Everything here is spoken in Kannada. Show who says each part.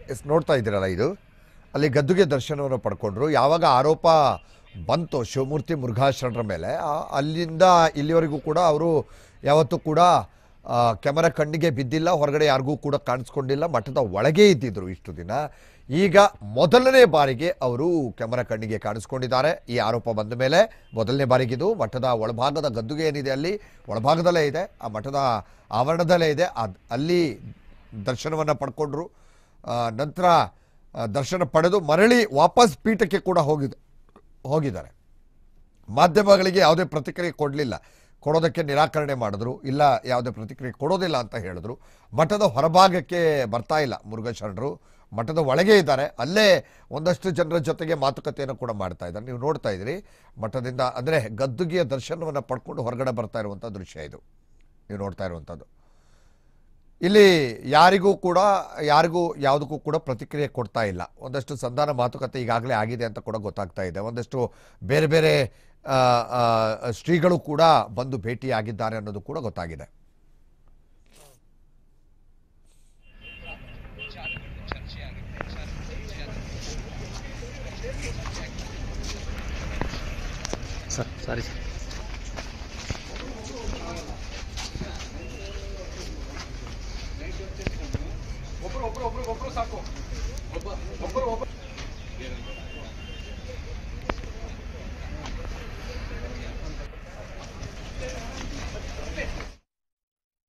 Speaker 1: ಎಸ್ ನೋಡ್ತಾ ಇದ್ದೀರಲ್ಲ ಇದು ಅಲ್ಲಿ ಗದ್ದುಗೆ ದರ್ಶನವನ್ನು ಪಡ್ಕೊಂಡ್ರು ಯಾವಾಗ ಆರೋಪ ಬಂತು ಶಿವಮೂರ್ತಿ ಮುರುಘಾಶರಣರ ಮೇಲೆ ಆ- ಅಲ್ಲಿಂದ ಇಲ್ಲಿವರೆಗೂ ಕೂಡ ಅವರು ಯಾವತ್ತೂ ಕೂಡ ಆ, ಕ್ಯಾಮರಾ ಕಣ್ಣಿಗೆ ಬಿದ್ದಿಲ್ಲ ಹೊರಗಡೆ ಯಾರಿಗೂ ಕೂಡ ಕಾಣಿಸ್ಕೊಂಡಿಲ್ಲ ಮಠದ ಒಳಗೆ ಇದ್ದಿದ್ರು ಇಷ್ಟು ದಿನ ಈಗ ಮೊದಲನೇ ಬಾರಿಗೆ ಅವರು ಕ್ಯಾಮರಾ ಕಣ್ಣಿಗೆ ಕಾಣಿಸ್ಕೊಂಡಿದ್ದಾರೆ ಈ ಆರೋಪ ಬಂದ ಮೇಲೆ ಮೊದಲನೇ ಬಾರಿಗಿದು ಮಠದ ಒಳಭಾಗದ ಗದ್ದುಗೆ ಏನಿದೆ ಅಲ್ಲಿ ಒಳಭಾಗದಲ್ಲೇ ಇದೆ ಆ ಮಠದ ಆವರಣದಲ್ಲೇ ಇದೆ ಅದ್ ಅಲ್ಲಿ ದರ್ಶನವನ್ನು ಪಡ್ಕೊಂಡ್ರು ಆ, ನಂತರ ಆ, ದರ್ಶನ ಪಡೆದು ಮರಳಿ ವಾಪಸ್ ಪೀಠಕ್ಕೆ ಕೂಡ ಹೋಗಿದ್ ಹೋಗಿದ್ದಾರೆ ಮಾಧ್ಯಮಗಳಿಗೆ ಯಾವುದೇ ಪ್ರತಿಕ್ರಿಯೆ ಕೊಡಲಿಲ್ಲ ಕೊಡೋದಕ್ಕೆ ನಿರಾಕರಣೆ ಮಾಡಿದ್ರು ಇಲ್ಲ ಯಾವುದೇ ಪ್ರತಿಕ್ರಿಯೆ ಕೊಡೋದಿಲ್ಲ ಅಂತ ಹೇಳಿದ್ರು ಮಠದ ಹೊರಭಾಗಕ್ಕೆ ಬರ್ತಾ ಇಲ್ಲ ಮುರುಘಶರಣರು ಮಠದ ಒಳಗೆ ಇದ್ದಾರೆ ಅಲ್ಲೇ ಒಂದಷ್ಟು ಜನರ ಜೊತೆಗೆ ಮಾತುಕತೆಯನ್ನು ಕೂಡ ಮಾಡ್ತಾ ಇದ್ದಾರೆ ನೀವು ನೋಡ್ತಾ ಇದ್ದೀರಿ ಮಠದಿಂದ ಅಂದರೆ ಗದ್ದುಗೆಯ ದರ್ಶನವನ್ನು ಪಡ್ಕೊಂಡು ಹೊರಗಡೆ ಬರ್ತಾ ಇರುವಂಥ ದೃಶ್ಯ ಇದು ನೀವು ನೋಡ್ತಾ ಇರುವಂಥದ್ದು ಇಲ್ಲಿ ಯಾರಿಗೂ ಕೂಡ ಯಾರಿಗೂ ಯಾವುದಕ್ಕೂ ಕೂಡ ಪ್ರತಿಕ್ರಿಯೆ ಕೊಡ್ತಾ ಇಲ್ಲ ಒಂದಷ್ಟು ಸಂಧಾನ ಮಾತುಕತೆ ಈಗಾಗಲೇ ಆಗಿದೆ ಅಂತ ಕೂಡ ಗೊತ್ತಾಗ್ತಾ ಇದೆ ಒಂದಷ್ಟು ಬೇರೆ ಬೇರೆ ಆ, ಆ, ಶ್ರೀಗಳು ಕೂಡ ಬಂದು ಭೇಟಿಯಾಗಿದ್ದಾರೆ ಅನ್ನೋದು ಕೂಡ ಗೊತ್ತಾಗಿದೆ
Speaker 2: ಸರ್ ಸಾರಿ ಸರ್
Speaker 3: ಒಬ್ರು ಒಬ್ರು ಒಬ್ರು ಒಬ್ರು ಸಾಕು ಒಬ್ಬ ಒಬ್ಬರು ಒಬ್ಬರು